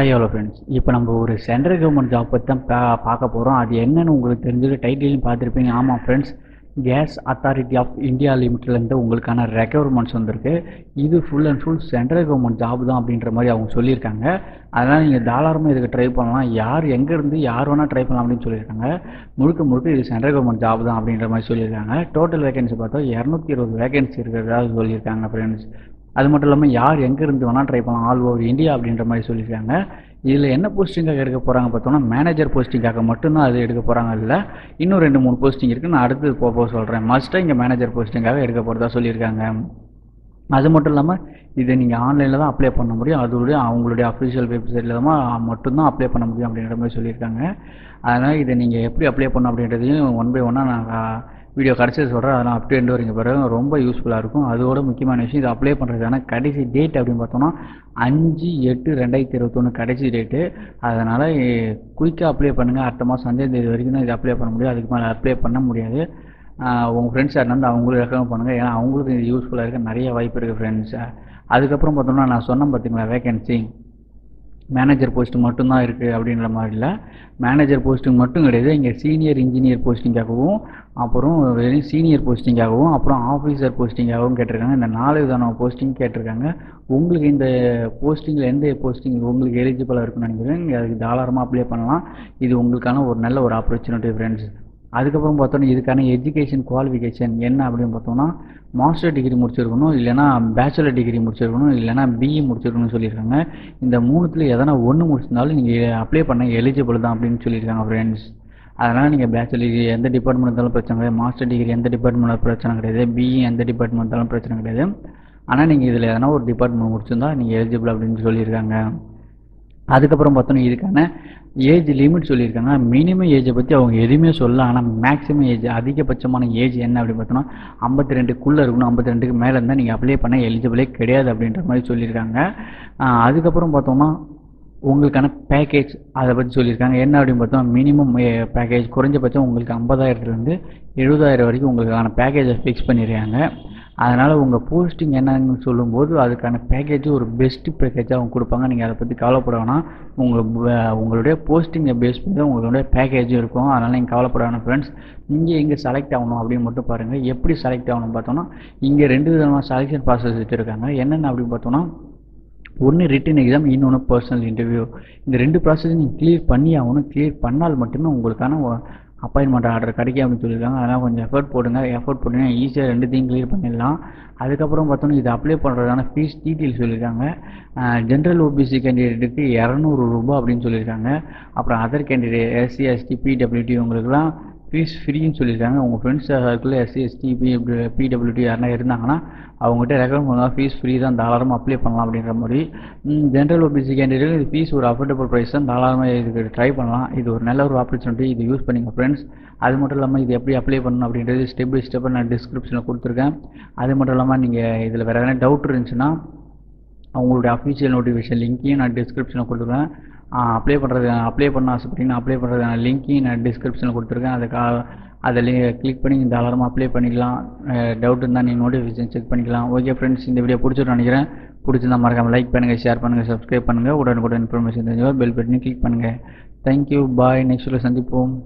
hi hello friends இப்போ நம்ம ஒரு சென்ட்ரல் கவர்மெண்ட் ஜாப் பற்றி தான் பா பார்க்க போகிறோம் அது என்னன்னு உங்களுக்கு தெரிஞ்சது டைட்டிலையும் பார்த்துருப்பீங்க ஆமாம் friends gas authority of India லிமிட்லேருந்து உங்களுக்கான ரெக்யர்மெண்ட்ஸ் வந்திருக்கு இது full and full central government job தான் அப்படின்ற மாதிரி அவங்க சொல்லியிருக்காங்க அதனால் நீங்கள் தாராளமாக இதுக்கு ட்ரை பண்ணலாம் யார் எங்கேருந்து யார் வேணால் ட்ரை பண்ணலாம் அப்படின்னு சொல்லியிருக்காங்க முழுக்க முழுக்க இது சென்ட்ரல் கவர்மெண்ட் ஜாப் தான் அப்படின்ற மாதிரி சொல்லியிருக்காங்க டோட்டல் வேகன்சி பார்த்தா இரநூத்தி இருபது வேகன்சி இருக்கிறதா சொல்லியிருக்காங்க ஃப்ரெண்ட்ஸ் அது மட்டும் இல்லாமல் யார் எங்கேருந்து வேணால் ட்ரை பண்ணலாம் ஆல் ஓவர் இந்தியா அப்படின்ற மாதிரி சொல்லியிருக்காங்க இதில் என்ன போஸ்டிங்காக எடுக்க போகிறாங்க பார்த்தோம்னா மேனேஜர் போஸ்டிங்காக மட்டும்தான் அது எடுக்க போகிறாங்க இல்லை இன்னும் ரெண்டு மூணு போஸ்டிங் இருக்குது நான் அடுத்து போக போக சொல்கிறேன் மஸ்ட்டாக இங்கே மேனேஜர் போஸ்டிங்காக எடுக்க போகிறதா சொல்லியிருக்காங்க அது மட்டும் இல்லாமல் இதை நீங்கள் ஆன்லைனில் தான் அப்ளை பண்ண முடியும் அதோடைய அவங்களுடைய அஃபிஷியல் வெப்சைட்டில் தான் மட்டும்தான் அப்ளை பண்ண முடியும் அப்படின்ற மாதிரி சொல்லியிருக்காங்க அதனால் இதை நீங்கள் எப்படி அப்ளை பண்ணணும் அப்படின்றதையும் ஒன் பை ஒன்னாக நான் வீடியோ கடைசி சொல்கிறேன் அதெல்லாம் அப் டு எண்ட் வரைக்கும் பிறகு ரொம்ப யூஸ்ஃபுல்லாக இருக்கும் அதோட முக்கியமான விஷயம் இது அப்ளை பண்ணுறதுக்கான கடைசி டேட் அப்படின்னு பார்த்தோம்னா அஞ்சு எட்டு ரெண்டாயிரத்தி இருபத்தொன்று கடைசி டேட்டு அதனால் குயிக்காக அப்ளை பண்ணுங்கள் அடுத்த மாதம் அஞ்சாம் தேதி வரைக்கும் தான் இது அப்ளை பண்ண முடியும் அதுக்கு மேலே அப்ளை பண்ண முடியாது உங்கள் ஃப்ரெண்ட்ஸ் யாருன்னா அவங்களுக்கு ரெக்கமெண்ட் பண்ணுங்கள் ஏன்னா அவங்களுக்கு இது யூஸ்ஃபுல்லாக இருக்க நிறைய வாய்ப்பு இருக்குது ஃப்ரெண்ட்ஸ் அதுக்கப்புறம் பார்த்தோம்னா நான் சொன்னேன் பார்த்தீங்களா வேகன்சி மேனேஜர் போஸ்ட் மட்டும்தான் இருக்குது அப்படின்ற மாதிரி இல்லை மேனேஜர் போஸ்ட்டுக்கு மட்டும் கிடையாது இங்கே சீனியர் இன்ஜினியர் போஸ்டிங்காகவும் அப்புறம் வெறும் சீனியர் போஸ்டிங்காகவும் அப்புறம் ஆஃபீஸர் போஸ்டிங்காகவும் கேட்டிருக்காங்க இந்த நாலு விதமான போஸ்டிங் கேட்டிருக்காங்க உங்களுக்கு இந்த போஸ்டிங்கில் எந்த போஸ்டிங் உங்களுக்கு எலிஜிபிளாக இருக்குன்னு நினைக்கிறேன் நீங்கள் அதுக்கு தாராளமாக அப்ளை பண்ணலாம் இது உங்களுக்கான ஒரு நல்ல ஒரு ஆப்பர்ச்சுனிட்டி ஃப்ரெண்ட்ஸ் அதுக்கப்புறம் பார்த்தோன்னா இதுக்கான எஜுகேஷன் குவாலிஃபிகேஷன் என்ன அப்படின்னு பார்த்தோம்னா மாஸ்டர் டிகிரி முடிச்சிருக்கணும் இல்லைனா பேச்சுலர் டிகிரி முடிச்சிருக்கணும் இல்லைனா பிஇ முடிச்சிருக்கணும்னு சொல்லியிருக்காங்க இந்த மூணுத்தில் எதனா ஒன்று முடிச்சிருந்தாலும் நீங்கள் அப்ளை பண்ண எலிஜிபிள் தான் அப்படின்னு சொல்லியிருக்காங்க ஃப்ரெண்ட்ஸ் அதனால் நீங்கள் பேச்சுலர் டிகிரி எந்த டிபார்ட்மெண்ட் இருந்தாலும் பிரச்சனை கிடையாது மாஸ்டர் டிகிரி எந்த டிபார்ட்மெண்ட் பிரச்சனை கிடையாது பிஇ எந்த டிபார்ட்மெண்ட் இருந்தாலும் பிரச்சனை கிடையாது ஆனால் நீங்கள் இதில் எதனா ஒரு டிபார்ட்மெண்ட் முடிச்சிருந்தா நீங்கள் எலிஜிபிள் அப்படின்னு சொல்லியிருக்காங்க அதுக்கப்புறம் பார்த்தோன்னா இதுக்கான ஏஜ் லிமிட் சொல்லியிருக்காங்க மினிமம் ஏஜை பற்றி அவங்க எதுவுமே சொல்ல ஆனால் மேக்ஸிமம் ஏஜ் அதிகபட்சமான ஏஜ் என்ன அப்படின்னு பார்த்தோன்னா ஐம்பத்தி ரெண்டுக்குள்ளே இருக்கணும் ஐம்பத்தி ரெண்டுக்கு மேலே இருந்தால் நீங்கள் அப்ளை பண்ண எலிஜிபிளே கிடையாது அப்படின்ற மாதிரி சொல்லியிருக்காங்க அதுக்கப்புறம் பார்த்தோம்னா உங்களுக்கான பேக்கேஜ் அதை பற்றி சொல்லியிருக்காங்க என்ன அப்படின்னு பார்த்தோம்னா மினிமம் பேக்கேஜ் குறைஞ்சபட்சம் உங்களுக்கு ஐம்பதாயிரத்துலேருந்து எழுபதாயிரம் வரைக்கும் உங்களுக்கான பேக்கேஜை ஃபிக்ஸ் பண்ணிடுறாங்க அதனால் உங்கள் போஸ்டிங் என்னன்னு சொல்லும்போது அதுக்கான பேக்கேஜ் ஒரு பெஸ்ட்டு பேக்கேஜாக அவங்க கொடுப்பாங்க நீங்கள் அதை பற்றி கவலைப்பட வேணாம் உங்கள் உங்களுடைய போஸ்டிங்கை பேஸ் பண்ணி தான் உங்களுடைய பேக்கேஜும் இருக்கும் அதனால் நீங்கள் கவலைப்பட வேணாம் ஃப்ரெண்ட்ஸ் இங்கே எங்கே செலக்ட் ஆகணும் அப்படின்னு மட்டும் பாருங்கள் எப்படி செலக்ட் ஆகணும் பார்த்தோன்னா இங்கே ரெண்டு விதமான செலெக்ஷன் ப்ராசஸ் வச்சுருக்காங்க என்னென்ன அப்படின்னு பார்த்தோன்னா ஒன்று ரிட்டன் எக்ஸாம் இன்னொன்று பர்சனல் இன்டர்வியூ இந்த ரெண்டு ப்ராசஸ் நீங்கள் கிளியர் பண்ணி ஆகணும் கிளியர் பண்ணால் மட்டுமே உங்களுக்கான அப்பாயின்மெண்ட் ஆர்டர் கிடைக்கும் அப்படின்னு சொல்லியிருக்காங்க அதனால் கொஞ்சம் எஃபர்ட் போடுங்க எஃபர்ட் போட்டிங்கன்னா ஈஸியாக ரெண்டுத்தையும் கிளியர் பண்ணிடலாம் அதுக்கப்புறம் பார்த்தோன்னா இது அப்ளை பண்ணுறதுக்கான ஃபீஸ் டீட்டெயில் சொல்லியிருக்காங்க ஜென்ரல் ஓபிசி கேண்டிடேட்டுக்கு இரநூறு ரூபா அப்படின்னு சொல்லியிருக்காங்க அப்புறம் அதர் கேண்டிடேட் எஸ்சி எஸ்டி பிடபிள்யூடி உங்களுக்குலாம் ஃபீஸ் ஃப்ரீன்னு சொல்லியிருக்காங்க உங்கள் ஃப்ரெண்ட்ஸ் சர்க்கிளில் எஸ்சி எஸ்டி பி பிடபிள்யூடி யாருனா இருந்தாங்கன்னா அவங்ககிட்ட ரெக்கமெண்ட் பண்ணுவாங்க ஃபீஸ் ஃப்ரீ தான் தாராளமாக அப்ளை பண்ணலாம் அப்படின்ற மாதிரி ஜென்ரல் ஓபிசி கேண்டிடேட் இது ஃபீஸ் ஒரு அஃபோர்டபுள் ப்ரைஸ் தான் தாராளமாக இதுக்கு ட்ரை பண்ணலாம் இது ஒரு நல்ல ஒரு ஆப்பர்ச்சுனிட்டி இது யூஸ் பண்ணிங்க ஃப்ரெண்ட்ஸ் அது மட்டும் இல்லாமல் இது எப்படி அப்ளை பண்ணணும் அப்படின்றது ஸ்டெப் பை ஸ்டெப்பாக நான் டிஸ்கிரிப்ஷனில் கொடுத்துருக்கேன் அது மட்டும் இல்லாமல் நீங்கள் இதில் வேறு எதனா டவுட் இருந்துச்சுன்னா அவங்களுடைய அஃபிஷியல் நோட்டிஃபிகேஷன் லிங்க்கையும் நான் டிஸ்கிரிப்ஷனில் கொடுத்துருக்கேன் அப்ளை பண்ணுறது அப்ளை பண்ண ஆசைப்பட்டீங்கன்னா அப்ளை பண்ணுறதுக்கான லிங்க்கையும் நான் டிஸ்கிரிப்ஷனில் கொடுத்துருக்கேன் அதுக்கா அதில் கிளிக் பண்ணி தாராளமாக அப்ளை பண்ணிக்கலாம் டவுட் இருந்தால் நீங்கள் நோட்டிஃபிகேஷன் செக் பண்ணிக்கலாம் ஓகே ஃப்ரெண்ட்ஸ் இந்த வீடியோ பிடிச்சிட்டு நினைக்கிறேன் பிடிச்சிருந்தா மறக்காமல் லைக் பண்ணுங்கள் ஷேர் பண்ணுங்கள் சப்ஸ்கிரைப் பண்ணுங்கள் உடனுக்குடன் இன்ஃபர்மேஷன் தெரிஞ்சவங்க பெல் பட்டனி கிளிக் பண்ணுங்கள் தேங்க்யூ பாய் நெக்ஸ்ட் வீடியோ சந்திப்போம்